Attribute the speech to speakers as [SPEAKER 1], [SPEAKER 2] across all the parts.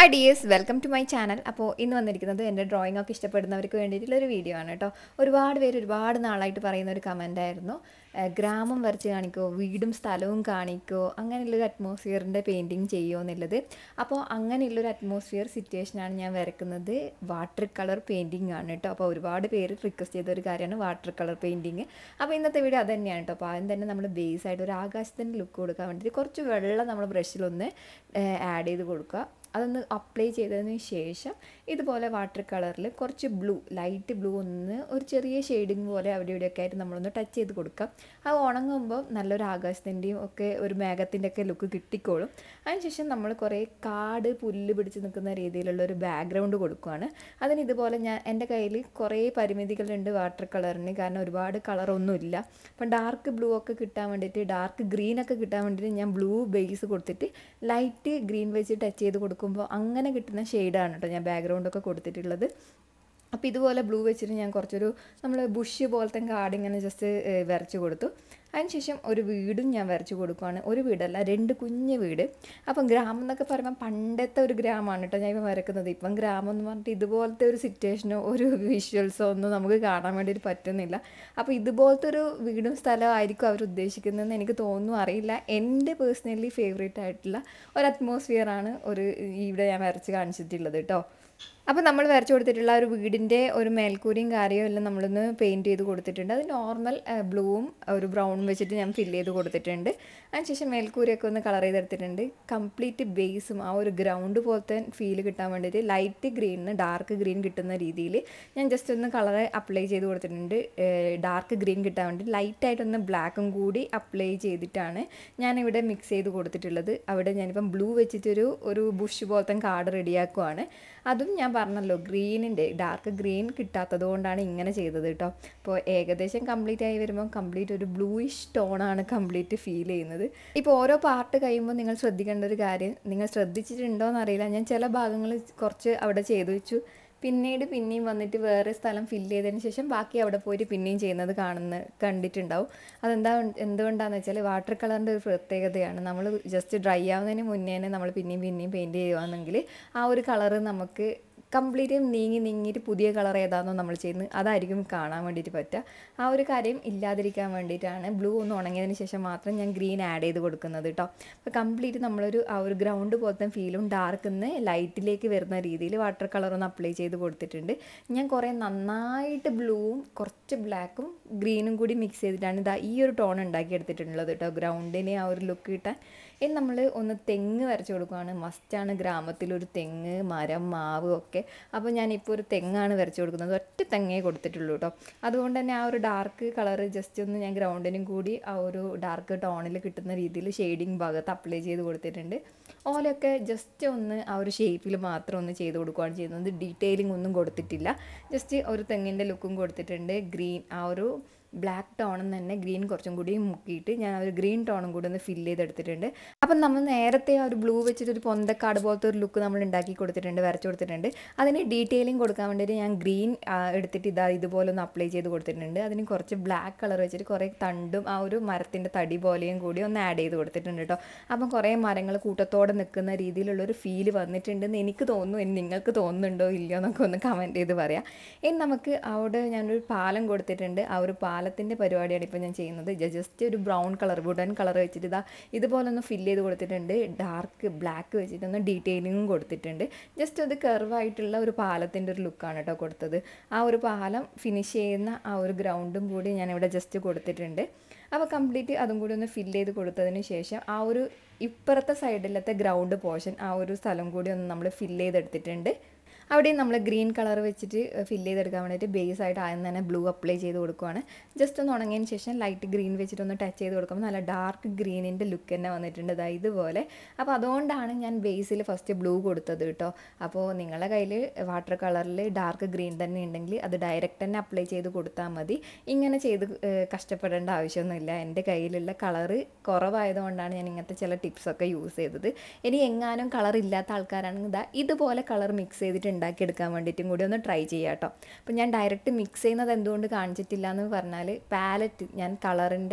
[SPEAKER 1] hi dears welcome to my channel അപ്പോൾ ഇന്ന് വന്നിരിക്കുന്നത് എൻ്റെ ഡ്രോയിങ് ഒക്കെ ഇഷ്ടപ്പെടുന്നവർക്ക് വേണ്ടിയിട്ടുള്ള ഒരു വീഡിയോ ആണ് കേട്ടോ ഒരുപാട് പേര് ഒരുപാട് നാളായിട്ട് പറയുന്ന ഒരു കമൻ്റ് ആയിരുന്നു ഏഹ് ഗ്രാമം വരച്ച് കാണിക്കോ വീടും സ്ഥലവും കാണിക്കോ അങ്ങനെയുള്ളൊരു അറ്റ്മോസ്ഫിയറിൻ്റെ പെയിൻറ്റിങ് ചെയ്യുമോ എന്നുള്ളത് അപ്പോൾ അങ്ങനെയുള്ളൊരു അറ്റ്മോസ്ഫിയർ സിറ്റുവേഷനാണ് ഞാൻ വരക്കുന്നത് വാട്ടർ കളർ പെയിൻറ്റിങ് ആണ് കേട്ടോ അപ്പോൾ ഒരുപാട് പേര് റിക്വസ്റ്റ് ചെയ്ത ഒരു കാര്യമാണ് വാട്ടർ കളർ പെയിൻറ്റിങ് അപ്പോൾ ഇന്നത്തെ വീഡിയോ അത് തന്നെയാണ് കേട്ടോ അപ്പോൾ ആദ്യം തന്നെ നമ്മൾ ബേസ് ആയിട്ട് ഒരു ആകാശത്തിൻ്റെ ലുക്ക് കൊടുക്കാൻ വേണ്ടിയിട്ട് കുറച്ച് വെള്ളം നമ്മൾ ബ്രഷിലൊന്ന് ആഡ് ചെയ്ത് കൊടുക്കുക അതൊന്ന് അപ്ലൈ ചെയ്തതിന് ശേഷം ഇതുപോലെ വാട്ടർ കളറിൽ കുറച്ച് ബ്ലൂ ലൈറ്റ് ബ്ലൂ ഒന്ന് ഒരു ചെറിയ ഷെയ്ഡിങ് പോലെ അവിടെ ഇവിടെയൊക്കെ ആയിട്ട് നമ്മളൊന്ന് ടച്ച് ചെയ്ത് കൊടുക്കാം അത് ഉണങ്ങുമ്പോൾ നല്ലൊരു ആകാശത്തിൻ്റെയും ഒക്കെ ഒരു മേഘത്തിൻ്റെ ഒക്കെ ലുക്ക് കിട്ടിക്കോളും അതിനുശേഷം നമ്മൾ കുറേ കാട് പുല്ല് പിടിച്ച് നിൽക്കുന്ന രീതിയിലുള്ള ഒരു ബാക്ക്ഗ്രൗണ്ട് കൊടുക്കുകയാണ് അതിന് ഇതുപോലെ ഞാൻ എൻ്റെ കയ്യിൽ കുറേ പരിമിതികളുണ്ട് വാട്ടർ കളറിന് കാരണം ഒരുപാട് കളറൊന്നുമില്ല അപ്പം ഡാർക്ക് ബ്ലൂ ഒക്കെ കിട്ടാൻ വേണ്ടിയിട്ട് ഡാർക്ക് ഗ്രീൻ ഒക്കെ കിട്ടാൻ വേണ്ടിയിട്ട് ഞാൻ ബ്ലൂ ബേസ് കൊടുത്തിട്ട് ലൈറ്റ് ഗ്രീൻ വെച്ച് ടച്ച് ചെയ്ത് കൊടുക്കുമ്പോൾ അങ്ങനെ കിട്ടുന്ന ഷെയ്ഡാണ് കേട്ടോ ഞാൻ ബാക്ക്ഗ്രൗണ്ടൊക്കെ കൊടുത്തിട്ടുള്ളത് അപ്പോൾ ഇതുപോലെ ബ്ലൂ വെച്ചിട്ട് ഞാൻ കുറച്ചൊരു നമ്മൾ ബുഷ് പോലത്തെ കാർഡ് ഇങ്ങനെ ജസ്റ്റ് വരച്ച് കൊടുത്തു അതിനുശേഷം ഒരു വീടും ഞാൻ വരച്ച് കൊടുക്കുകയാണ് ഒരു വീടല്ല രണ്ട് കുഞ്ഞ് വീട് അപ്പം ഗ്രാമം എന്നൊക്കെ പറയുമ്പോൾ പണ്ടത്തെ ഒരു ഗ്രാമമാണ് കേട്ടോ ഞാൻ ഇപ്പം വരക്കുന്നത് ഇപ്പം ഗ്രാമം എന്ന് പറഞ്ഞിട്ട് ഇതുപോലത്തെ ഒരു സിറ്റുവേഷനോ ഒരു വിഷ്വൽസോ ഒന്നും നമുക്ക് കാണാൻ വേണ്ടിയിട്ട് പറ്റുന്നില്ല അപ്പോൾ ഇതുപോലത്തെ ഒരു വീടും സ്ഥലവും ആയിരിക്കും അവർ ഉദ്ദേശിക്കുന്നതെന്ന് എനിക്ക് തോന്നുന്നു അറിയില്ല എൻ്റെ പേഴ്സണലി ഫേവറേറ്റ് ആയിട്ടുള്ള ഒരു അറ്റ്മോസ്ഫിയറാണ് ഒരു ഇവിടെ ഞാൻ വരച്ച് കാണിച്ചിട്ടുള്ളത് കേട്ടോ അപ്പോൾ നമ്മൾ വരച്ചു കൊടുത്തിട്ടുള്ള ഒരു വീടിൻ്റെ ഒരു മേൽക്കൂരയും കാര്യവും എല്ലാം നമ്മളൊന്ന് പെയിൻറ്റ് ചെയ്ത് കൊടുത്തിട്ടുണ്ട് അത് നോർമൽ ബ്ലൂവും ഒരു ബ്രൗണും വെച്ചിട്ട് ഞാൻ ഫില്ല് ചെയ്ത് കൊടുത്തിട്ടുണ്ട് അതിനുശേഷം മേൽക്കൂരയൊക്കെ ഒന്ന് കളർ ചെയ്തെടുത്തിട്ടുണ്ട് കംപ്ലീറ്റ് ബേസും ആ ഒരു ഗ്രൗണ്ട് പോലത്തെ ഫീൽ കിട്ടാൻ വേണ്ടിയിട്ട് ലൈറ്റ് ഗ്രീനിന് ഡാർക്ക് ഗ്രീൻ കിട്ടുന്ന രീതിയിൽ ഞാൻ ജസ്റ്റ് ഒന്ന് കളർ അപ്ലൈ ചെയ്ത് കൊടുത്തിട്ടുണ്ട് ഡാർക്ക് ഗ്രീൻ കിട്ടാൻ വേണ്ടി ലൈറ്റായിട്ടൊന്ന് ബ്ലാക്കും കൂടി അപ്ലൈ ചെയ്തിട്ടാണ് ഞാനിവിടെ മിക്സ് ചെയ്ത് കൊടുത്തിട്ടുള്ളത് അവിടെ ഞാനിപ്പം ബ്ലൂ വെച്ചിട്ടൊരു ഒരു ബുഷ് പോലത്തെ കാർഡ് റെഡിയാക്കുവാണ് അതും ഞാൻ പറഞ്ഞല്ലോ ഗ്രീനിൻ്റെ ഡാർക്ക് ഗ്രീൻ കിട്ടാത്തത് കൊണ്ടാണ് ഇങ്ങനെ ചെയ്തത് കേട്ടോ അപ്പോൾ ഏകദേശം കംപ്ലീറ്റ് ആയി വരുമ്പോൾ കംപ്ലീറ്റ് ഒരു ബ്ലൂയിഷ് ടോണാണ് കംപ്ലീറ്റ് ഫീൽ ചെയ്യുന്നത് ഇപ്പോൾ ഓരോ പാർട്ട് കഴിയുമ്പോൾ നിങ്ങൾ ശ്രദ്ധിക്കേണ്ട ഒരു കാര്യം നിങ്ങൾ ശ്രദ്ധിച്ചിട്ടുണ്ടോ എന്നറിയില്ല ഞാൻ ചില ഭാഗങ്ങൾ കുറച്ച് അവിടെ ചെയ്തു വെച്ചു പിന്നീട് പിന്നെയും വന്നിട്ട് വേറെ സ്ഥലം ഫില്ല് ചെയ്തതിന് ശേഷം ബാക്കി അവിടെ പോയിട്ട് പിന്നെയും ചെയ്യുന്നത് കാണുന്ന കണ്ടിട്ടുണ്ടാവും അതെന്താ എന്തുകൊണ്ടാണെന്ന് വെച്ചാൽ വാട്ടർ കളറിൻ്റെ ഒരു പ്രത്യേകതയാണ് നമ്മൾ ജസ്റ്റ് ഡ്രൈ ആവുന്നതിന് മുന്നേ തന്നെ നമ്മൾ പിന്നെയും പിന്നെയും പെയിൻറ്റ് ചെയ്യുകയാണെങ്കിൽ ആ ഒരു കളറ് നമുക്ക് കംപ്ലീറ്റ് നീങ്ങി നീങ്ങിയിട്ട് പുതിയ കളർ ഏതാണെന്നോ നമ്മൾ ചെയ്യുന്നത് അതായിരിക്കും കാണാൻ വേണ്ടിയിട്ട് പറ്റുക ആ ഒരു കാര്യം ഇല്ലാതിരിക്കാൻ വേണ്ടിയിട്ടാണ് ബ്ലൂ ഒന്ന് ഉണങ്ങിയതിന് ശേഷം മാത്രം ഞാൻ ഗ്രീൻ ആഡ് ചെയ്ത് കൊടുക്കുന്നത് കേട്ടോ അപ്പോൾ കംപ്ലീറ്റ് നമ്മളൊരു ആ ഒരു ഗ്രൗണ്ട് പോലത്തെ ഫീലും ഡാർക്കിന്ന് ലൈറ്റിലേക്ക് വരുന്ന രീതിയിൽ വാട്ടർ കളർ ഒന്ന് അപ്ലൈ ചെയ്ത് കൊടുത്തിട്ടുണ്ട് ഞാൻ കുറേ നന്നായിട്ട് ബ്ലൂവും കുറച്ച് ബ്ലാക്കും ഗ്രീനും കൂടി മിക്സ് ചെയ്തിട്ടാണ് ഇതാ ഈ ഒരു ടോൺ ഉണ്ടാക്കിയെടുത്തിട്ടുള്ളത് കേട്ടോ ഗ്രൗണ്ടിന് ആ ഒരു ലുക്ക് കിട്ടാൻ ഇനി നമ്മൾ ഒന്ന് തെങ്ങ് വരച്ച് കൊടുക്കുകയാണ് മസ്റ്റാണ് ഗ്രാമത്തിലൊരു തെങ്ങ് മരം മാവ് ഒക്കെ അപ്പോൾ ഞാനിപ്പോൾ ഒരു തെങ്ങാണ് വരച്ച് കൊടുക്കുന്നത് ഒറ്റ തെങ്ങേ കൊടുത്തിട്ടുള്ളൂ കേട്ടോ അതുകൊണ്ട് തന്നെ ആ ഒരു ഡാർക്ക് കളർ ജസ്റ്റ് ഒന്ന് ഞാൻ ഗ്രൗണ്ടിനും കൂടി ആ ഒരു ഡാർക്ക് ടോണിൽ കിട്ടുന്ന രീതിയിൽ ഷെയ്ഡിങ് ഭാഗത്ത് അപ്ലൈ ചെയ്ത് കൊടുത്തിട്ടുണ്ട് ഓലൊക്കെ ജസ്റ്റ് ഒന്ന് ആ ഒരു ഷേപ്പിൽ മാത്രം ഒന്ന് ചെയ്ത് കൊടുക്കുകയാണ് ചെയ്യുന്നത് ഡീറ്റെയിലിംഗ് ഒന്നും കൊടുത്തിട്ടില്ല ജസ്റ്റ് ഒരു തെങ്ങിൻ്റെ ലുക്കും കൊടുത്തിട്ടുണ്ട് ഗ്രീൻ ആ ഒരു ബ്ലാക്ക് ടോണും തന്നെ ഗ്രീൻ കുറച്ചും കൂടി മുക്കിയിട്ട് ഞാൻ ഒരു ഗ്രീൻ ടോണും കൂടി ഒന്ന് ഫില്ല് ചെയ്തെടുത്തിട്ടുണ്ട് അപ്പം നമ്മൾ നേരത്തെ ആ ഒരു ബ്ലൂ വെച്ചിട്ട് ഒരു പൊന്തക്കാട് പോലത്തെ ഒരു ലുക്ക് നമ്മൾ ഉണ്ടാക്കി കൊടുത്തിട്ടുണ്ട് വരച്ചു കൊടുത്തിട്ടുണ്ട് അതിന് ഡീറ്റെയിലിംഗ് കൊടുക്കാൻ വേണ്ടിയിട്ട് ഞാൻ ഗ്രീൻ എടുത്തിട്ട് ഇതാ ഇതുപോലെ ഒന്ന് അപ്ലൈ ചെയ്ത് കൊടുത്തിട്ടുണ്ട് അതിന് കുറച്ച് ബ്ലാക്ക് കളർ വെച്ചിട്ട് കുറേ തണ്ടും ആ ഒരു മരത്തിൻ്റെ തടി പോലെയും കൂടി ഒന്ന് ആഡ് ചെയ്ത് കൊടുത്തിട്ടുണ്ട് കേട്ടോ അപ്പം കുറേ മരങ്ങൾ കൂട്ടത്തോടെ നിൽക്കുന്ന രീതിയിലുള്ളൊരു ഫീല് വന്നിട്ടുണ്ടെന്ന് എനിക്ക് തോന്നുന്നു ഇനി നിങ്ങൾക്ക് തോന്നുന്നുണ്ടോ ഇല്ലയോ എന്നൊക്കെ ഒന്ന് കമൻറ്റ് ചെയ്ത് പറയാം ഇനി നമുക്ക് അവിടെ ഞാനൊരു പാലം കൊടുത്തിട്ടുണ്ട് ആ ഒരു പാലം പാലത്തിൻ്റെ പരിപാടിയാണ് ഇപ്പോൾ ഞാൻ ചെയ്യുന്നത് ജസ്റ്റ് ഒരു ബ്രൗൺ കളർ വുഡൻ കളർ വെച്ചിട്ട് ഇതാ ഇതുപോലെ ഒന്ന് ഫില്ല് ചെയ്ത് കൊടുത്തിട്ടുണ്ട് ഡാർക്ക് ബ്ലാക്ക് വെച്ചിട്ട് ഒന്ന് ഡീറ്റെയിലിങ്ങും കൊടുത്തിട്ടുണ്ട് ജസ്റ്റ് അത് കർവായിട്ടുള്ള ഒരു പാലത്തിൻ്റെ ഒരു ലുക്കാണ് കേട്ടോ കൊടുത്തത് ആ ഒരു പാലം ഫിനിഷ് ചെയ്യുന്ന ആ ഒരു ഗ്രൗണ്ടും കൂടി ഞാനിവിടെ ജസ്റ്റ് കൊടുത്തിട്ടുണ്ട് അപ്പോൾ കംപ്ലീറ്റ് അതും കൂടി ഒന്ന് ഫില്ല് ചെയ്ത് കൊടുത്തതിന് ശേഷം ആ ഒരു ഇപ്പുറത്തെ സൈഡിലത്തെ ഗ്രൗണ്ട് പോർഷൻ ആ ഒരു സ്ഥലം കൂടി ഒന്ന് നമ്മൾ ഫില്ല് ചെയ്തെടുത്തിട്ടുണ്ട് അവിടെയും നമ്മൾ ഗ്രീൻ കളർ വെച്ചിട്ട് ഫില്ല് ചെയ്തെടുക്കാൻ വേണ്ടിയിട്ട് ബേസ് ആയിട്ട് ആദ്യം തന്നെ ബ്ലൂ അപ്ലൈ ചെയ്ത് കൊടുക്കുവാണ് ജസ്റ്റ് ഒന്ന് ഉണങ്ങിയതിന് ശേഷം ലൈറ്റ് ഗ്രീൻ വെച്ചിട്ട് ഒന്ന് ടച്ച് ചെയ്ത് കൊടുക്കുമ്പോൾ നല്ല ഡാർക്ക് ഗ്രീനിൻ്റെ ലുക്ക് തന്നെ വന്നിട്ടുണ്ട് ഇതാ ഇതുപോലെ അപ്പോൾ അതുകൊണ്ടാണ് ഞാൻ ബേസിൽ ഫസ്റ്റ് ബ്ലൂ കൊടുത്തത് കേട്ടോ അപ്പോൾ നിങ്ങളുടെ കയ്യിൽ വാട്ടർ കളറിൽ ഡാർക്ക് ഗ്രീൻ തന്നെ ഉണ്ടെങ്കിൽ അത് ഡയറക്റ്റ് തന്നെ അപ്ലൈ ചെയ്ത് കൊടുത്താൽ മതി ഇങ്ങനെ ചെയ്ത് കഷ്ടപ്പെടേണ്ട ആവശ്യമൊന്നുമില്ല എൻ്റെ കയ്യിലുള്ള കളറ് കുറവായതുകൊണ്ടാണ് ഞാൻ ഇങ്ങനത്തെ ചില ടിപ്സൊക്കെ യൂസ് ചെയ്തത് ഇനി എങ്ങാനും കളർ ഇല്ലാത്ത ആൾക്കാരാണെങ്കിൽ ഇതാ ഇതുപോലെ കളർ മിക്സ് ചെയ്തിട്ട് ഉണ്ടാക്കിയെടുക്കാൻ വേണ്ടിയിട്ടും കൂടി ഒന്ന് ട്രൈ ചെയ്യാം കേട്ടോ അപ്പോൾ ഞാൻ ഡയറക്റ്റ് മിക്സ് ചെയ്യുന്നത് എന്തുകൊണ്ട് കാണിച്ചിട്ടില്ല എന്ന് പറഞ്ഞാൽ പാലറ്റ് ഞാൻ കളറിൻ്റെ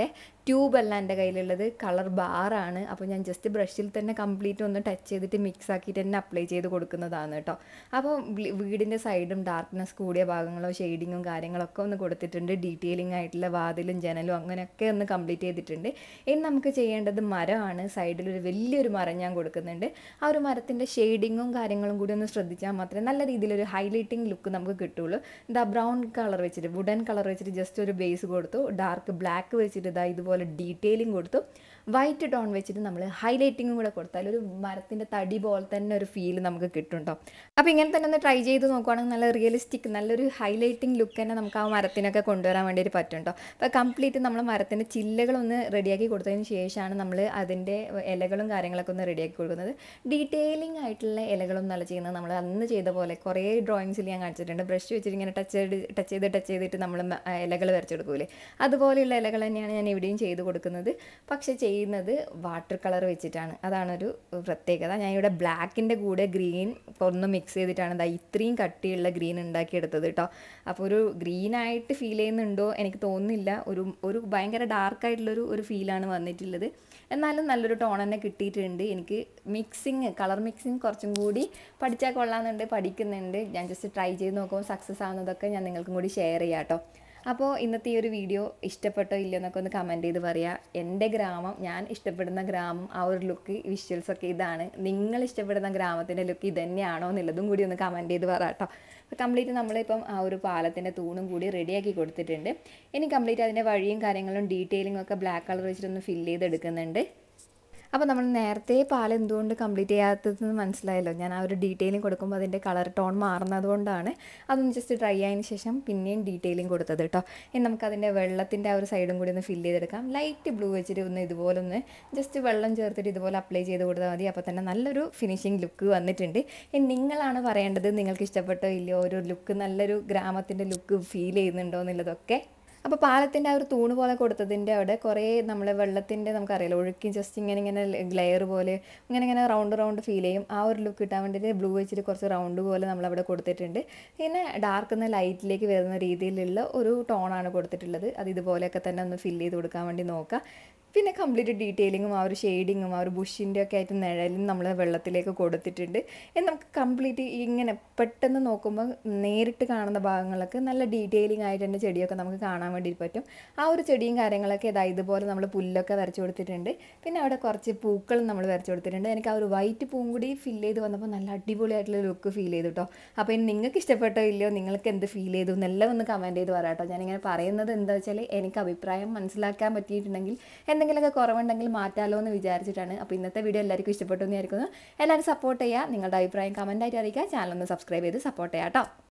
[SPEAKER 1] ട്യൂബ് അല്ല എൻ്റെ കയ്യിലുള്ളത് കളർ ബാറാണ് അപ്പോൾ ഞാൻ ജസ്റ്റ് ബ്രഷിൽ തന്നെ കംപ്ലീറ്റ് ഒന്ന് ടച്ച് ചെയ്തിട്ട് മിക്സ് ആക്കിയിട്ട് തന്നെ അപ്ലൈ ചെയ്ത് കൊടുക്കുന്നതാണ് കേട്ടോ അപ്പോൾ ബ്ലി- വീടിൻ്റെ സൈഡും ഡാർക്ക്നെസ് കൂടിയ ഭാഗങ്ങളോ ഷെയ്ഡിങ്ങും കാര്യങ്ങളൊക്കെ ഒന്ന് കൊടുത്തിട്ടുണ്ട് ഡീറ്റെയിലിംഗ് ആയിട്ടുള്ള വാതിലും ജനലും അങ്ങനെയൊക്കെ ഒന്ന് കംപ്ലീറ്റ് ചെയ്തിട്ടുണ്ട് ഇനി നമുക്ക് ചെയ്യേണ്ടത് മരമാണ് സൈഡിൽ ഒരു വലിയൊരു മരം ഞാൻ കൊടുക്കുന്നുണ്ട് ആ ഒരു മരത്തിൻ്റെ ഷെയ്ഡിങ്ങും കാര്യങ്ങളും കൂടി ഒന്ന് ശ്രദ്ധിച്ചാൽ മാത്രമേ നല്ല രീതിയിലൊരു ഹൈലൈറ്റിംഗ് ലുക്ക് നമുക്ക് കിട്ടുള്ളൂ ഇതാ ബ്രൗൺ കളർ വെച്ചിട്ട് വുഡൻ കളർ വെച്ചിട്ട് ജസ്റ്റ് ഒരു ബേസ് കൊടുത്തു ഡാർക്ക് ബ്ലാക്ക് വെച്ചിട്ട് ഇതാ ഇതുപോലെ ഡീറ്റെയിലിംഗ് കൊടുത്തു വൈറ്റ് ടോൺ വെച്ചിട്ട് നമ്മൾ ഹൈലൈറ്റിങ്ങും കൂടെ കൊടുത്താൽ ഒരു മരത്തിൻ്റെ തടി പോലെ തന്നെ ഒരു ഫീൽ നമുക്ക് കിട്ടും കേട്ടോ അപ്പോൾ ഇങ്ങനെ തന്നെ ഒന്ന് ട്രൈ ചെയ്ത് നോക്കുവാണെങ്കിൽ നല്ല റിയലിസ്റ്റിക് നല്ലൊരു ഹൈലൈറ്റിംഗ് ലുക്ക് തന്നെ നമുക്ക് ആ മരത്തിനൊക്കെ കൊണ്ടുവരാൻ വേണ്ടിയിട്ട് പറ്റും കേട്ടോ അപ്പോൾ കംപ്ലീറ്റ് നമ്മൾ മരത്തിൻ്റെ ചില്ലകളൊന്ന് റെഡിയാക്കി കൊടുത്തതിന് ശേഷമാണ് നമ്മൾ അതിൻ്റെ ഇലകളും കാര്യങ്ങളൊക്കെ ഒന്ന് റെഡിയാക്കി കൊടുക്കുന്നത് ഡീറ്റെയിലിംഗ് ആയിട്ടുള്ള ഇലകളൊന്നും അല്ല ചെയ്യുന്നത് നമ്മൾ അന്ന് ചെയ്ത പോലെ കുറേ ഡ്രോയിങ്സിൽ ഞാൻ കാണിച്ചിട്ടുണ്ട് ബ്രഷ് വെച്ചിട്ട് ഇങ്ങനെ ടച്ച് ചെയ്ത് ടച്ച് ചെയ്ത് ടച്ച് ചെയ്തിട്ട് നമ്മൾ ഇലകൾ വരച്ചെടുക്കൂലേ അതുപോലെയുള്ള ഇലകൾ തന്നെയാണ് ഞാൻ ഇവിടെയും ചെയ്ത് കൊടുക്കുന്നത് പക്ഷേ ചെയ്യുന്നത് വാട്ടർ കളർ വെച്ചിട്ടാണ് അതാണൊരു പ്രത്യേകത ഞാൻ ഇവിടെ ബ്ലാക്കിൻ്റെ കൂടെ ഗ്രീൻ ഒന്ന് മിക്സ് ചെയ്തിട്ടാണ് ഇതാ ഇത്രയും കട്ടിയുള്ള ഗ്രീൻ ഉണ്ടാക്കിയെടുത്തത് കേട്ടോ അപ്പോൾ ഒരു ഗ്രീനായിട്ട് ഫീൽ ചെയ്യുന്നുണ്ടോ എനിക്ക് തോന്നുന്നില്ല ഒരു ഒരു ഭയങ്കര ഡാർക്കായിട്ടുള്ളൊരു ഒരു ഫീലാണ് വന്നിട്ടുള്ളത് എന്നാലും നല്ലൊരു ടോൺ തന്നെ കിട്ടിയിട്ടുണ്ട് എനിക്ക് മിക്സിങ് കളർ മിക്സിങ് കുറച്ചും കൂടി പഠിച്ചാൽ കൊള്ളാമെന്നുണ്ട് പഠിക്കുന്നുണ്ട് ഞാൻ ജസ്റ്റ് ട്രൈ ചെയ്ത് നോക്കുമ്പോൾ സക്സസ് ആവുന്നതൊക്കെ ഞാൻ നിങ്ങൾക്കും കൂടി ഷെയർ ചെയ്യാം കേട്ടോ അപ്പോൾ ഇന്നത്തെ ഈ ഒരു വീഡിയോ ഇഷ്ടപ്പെട്ടോ ഇല്ലയോ എന്നൊക്കെ ഒന്ന് കമൻറ്റ് ചെയ്ത് പറയുക എൻ്റെ ഗ്രാമം ഞാൻ ഇഷ്ടപ്പെടുന്ന ഗ്രാമം ആ ഒരു ലുക്ക് വിഷ്വൽസ് ഒക്കെ ഇതാണ് നിങ്ങൾ ഇഷ്ടപ്പെടുന്ന ഗ്രാമത്തിൻ്റെ ലുക്ക് ഇത് തന്നെയാണോ എന്നുള്ളതും കൂടി ഒന്ന് കമൻറ്റ് ചെയ്ത് പറ കേട്ടോ അപ്പോൾ കംപ്ലീറ്റ് നമ്മളിപ്പം ആ ഒരു പാലത്തിൻ്റെ തൂണും കൂടി റെഡിയാക്കി കൊടുത്തിട്ടുണ്ട് ഇനി കംപ്ലീറ്റ് അതിൻ്റെ വഴിയും കാര്യങ്ങളും ഡീറ്റെയിലിംഗ് ഒക്കെ ബ്ലാക്ക് കളർ വെച്ചിട്ടൊന്ന് ഫില്ല് ചെയ്തെടുക്കുന്നുണ്ട് അപ്പോൾ നമ്മൾ നേരത്തെ പാൽ എന്തുകൊണ്ട് കംപ്ലീറ്റ് ചെയ്യാത്തതെന്ന് മനസ്സിലായല്ലോ ഞാൻ ആ ഒരു ഡീറ്റെയിലിംഗ് കൊടുക്കുമ്പോൾ അതിൻ്റെ കളർ ടോൺ മാറുന്നത് കൊണ്ടാണ് അതൊന്ന് ജസ്റ്റ് ഡ്രൈ ആയതിനു ശേഷം പിന്നെയും ഡീറ്റെയിലിംഗ് കൊടുത്തത് കേട്ടോ ഇനി നമുക്കതിൻ്റെ വെള്ളത്തിൻ്റെ ആ ഒരു സൈഡും കൂടി ഒന്ന് ഫില്ല് ചെയ്തെടുക്കാം ലൈറ്റ് ബ്ലൂ വെച്ചിട്ട് ഒന്ന് ഇതുപോലെ ഒന്ന് ജസ്റ്റ് വെള്ളം ചേർത്തിട്ട് ഇതുപോലെ അപ്ലൈ ചെയ്ത് കൊടുത്താൽ മതി അപ്പോൾ തന്നെ നല്ലൊരു ഫിനിഷിംഗ് ലുക്ക് വന്നിട്ടുണ്ട് ഇനി നിങ്ങളാണ് പറയേണ്ടത് നിങ്ങൾക്ക് ഇഷ്ടപ്പെട്ടോ ഇല്ലയോ ഒരു ലുക്ക് നല്ലൊരു ഗ്രാമത്തിൻ്റെ ലുക്ക് ഫീൽ ചെയ്യുന്നുണ്ടോ എന്നുള്ളതൊക്കെ അപ്പോൾ പാലത്തിൻ്റെ ആ ഒരു തൂണ് പോലെ കൊടുത്തതിൻ്റെ അവിടെ കുറേ നമ്മൾ വെള്ളത്തിൻ്റെ നമുക്കറിയാലോ ഒഴുക്കി ജസ്റ്റ് ഇങ്ങനെ ഇങ്ങനെ ഗ്ലെയർ പോലെ ഇങ്ങനെ ഇങ്ങനെ റൗണ്ട് റൗണ്ട് ഫീൽ ചെയ്യും ആ ഒരു ലുക്ക് കിട്ടാൻ വേണ്ടിയിട്ട് ബ്ലൂ വെച്ചിട്ട് കുറച്ച് റൗണ്ട് പോലെ നമ്മളവിടെ കൊടുത്തിട്ടുണ്ട് പിന്നെ ഡാർക്ക് നിന്ന് ലൈറ്റിലേക്ക് വരുന്ന രീതിയിലുള്ള ഒരു ടോണാണ് കൊടുത്തിട്ടുള്ളത് അത് ഇതുപോലെയൊക്കെ തന്നെ ഒന്ന് ഫില്ല് ചെയ്ത് കൊടുക്കാൻ വേണ്ടി നോക്കുക പിന്നെ കംപ്ലീറ്റ് ഡീറ്റെയിലിങ്ങും ആ ഒരു ഷെയ്ഡിങ്ങും ആ ഒരു ബുഷിൻ്റെ ഒക്കെ ആയിട്ട് നിഴലും നമ്മൾ വെള്ളത്തിലേക്ക് കൊടുത്തിട്ടുണ്ട് ഇനി നമുക്ക് കംപ്ലീറ്റ് ഇങ്ങനെ പെട്ടെന്ന് നോക്കുമ്പോൾ നേരിട്ട് കാണുന്ന ഭാഗങ്ങളൊക്കെ നല്ല ഡീറ്റെയിലിംഗ് ആയിട്ട് തന്നെ ചെടിയൊക്കെ നമുക്ക് കാണാൻ വേണ്ടി പറ്റും ആ ഒരു ചെടിയും കാര്യങ്ങളൊക്കെ ഇതാ ഇതുപോലെ നമ്മൾ പുല്ലൊക്കെ വരച്ചു കൊടുത്തിട്ടുണ്ട് പിന്നെ അവിടെ കുറച്ച് പൂക്കളും നമ്മൾ വരച്ചു കൊടുത്തിട്ടുണ്ട് എനിക്ക് ആ ഒരു വൈറ്റ് പൂവും കൂടി ഫില്ല് ചെയ്ത് വന്നപ്പോൾ നല്ല അടിപൊളിയായിട്ടുള്ള ലുക്ക് ഫീൽ ചെയ്തു കേട്ടോ അപ്പോൾ ഇനി നിങ്ങൾക്ക് ഇഷ്ടപ്പെട്ടോ ഇല്ലയോ നിങ്ങൾക്ക് എന്ത് ഫീൽ ചെയ്തു എന്നെല്ലാം ഒന്ന് കമൻറ്റ് ചെയ്ത് പറയാം കേട്ടോ ഞാനിങ്ങനെ പറയുന്നത് എന്താ വെച്ചാൽ എനിക്ക് അഭിപ്രായം മനസ്സിലാക്കാൻ പറ്റിയിട്ടുണ്ടെങ്കിൽ എന്തെങ്കിലുമൊക്കെ കുറവുണ്ടെങ്കിൽ മാറ്റാലോ എന്ന് വിചാരിച്ചിട്ടാണ് അപ്പോൾ ഇന്നത്തെ വീഡിയോ എല്ലാവർക്കും ഇഷ്ടപ്പെട്ടു എന്ന് വിചാരിക്കുന്നു എല്ലാവരും സപ്പോർട്ട് ചെയ്യുക നിങ്ങളുടെ അഭിപ്രായം കമൻറ്റായിട്ട് അറിയിക്കുക ചാനൽ ഒന്ന് സബ്സ്ക്രൈബ് ചെയ്ത് സപ്പോർട്ട് ചെയ്യാം കേട്ടോ